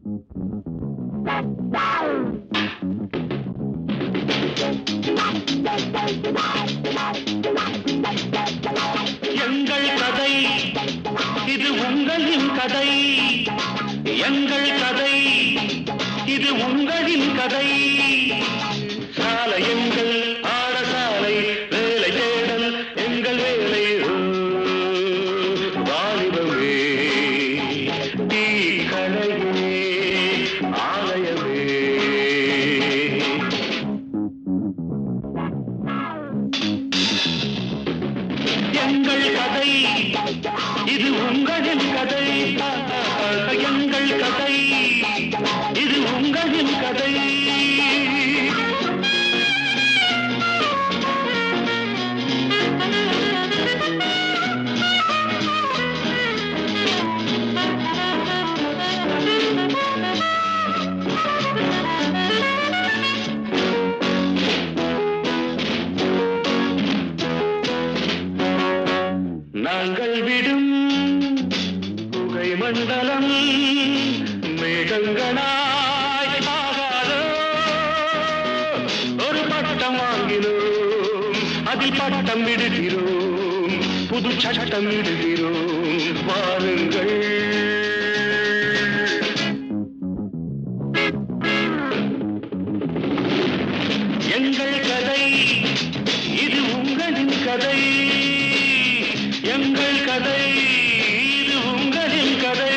எங்கள் கதை இது உங்களின் கதை எங்கள் கதை இது உங்களின் கதை சாலை எங்கள் ஆடசாலை வேலை தேடல் எங்கள் வேலை ஓ, வாலிபமே டீ கடையே ஆலயமே எங்கள் கதை இது உங்களின் கதை எங்கள் கதை இது உங்களின் கதை நாங்கள் விடும் புகை மண்டலம் மேகங்களாய் ஆகாதோ ஒரு பட்டம் வாங்கினோம் அதில் பட்டம் விடுகிறோம் புது சட்டம் விடுகிறோம் வாருங்கள் எங்கள் கதை இது உங்களின் கதை எங்கள் கதை இது உங்களின் கதை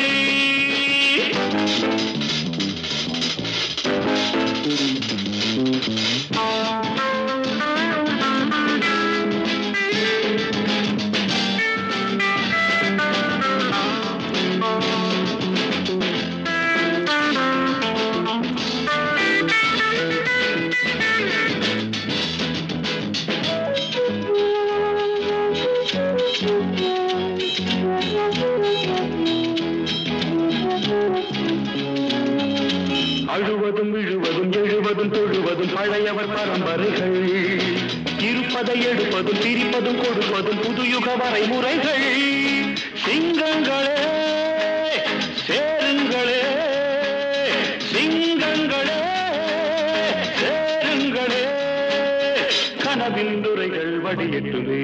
அழுவதும் விழுவதும் எழுவதும் தொழுவதும் பழையவர் பரம்பரைகள் இருப்பதை எடுப்பதும் பிரிப்பதும் கொடுப்பதும் புதுயுக வரைமுறைகள் சிங்கங்களே சேருங்களே சிங்கங்களே சேருங்களே கனவின் துறைகள் வடியட்டுமே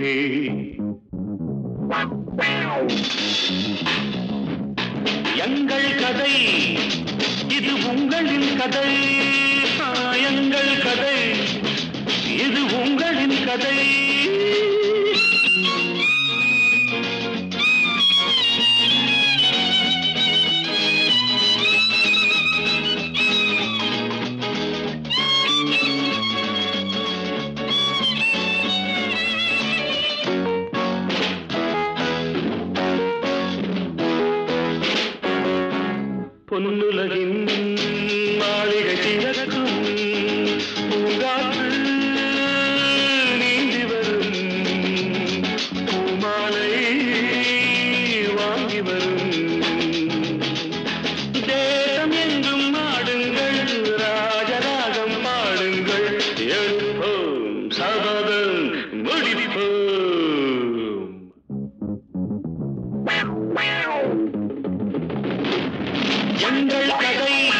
எங்கள் கதை இது உங்களின் கதை ஆ, எங்கள் கதை இது உங்களின் கதை பொன்னுலகின் மாளிகை திறக்கும் பூங்காற்று நீந்தி வரும் பூமாலை வாங்கி வரும் தேசம் எங்கும் ஆடுங்கள் ராஜராகம் பாடுங்கள் எழுப்போம் சபதம் முடிப்போம் எங்கள் கதை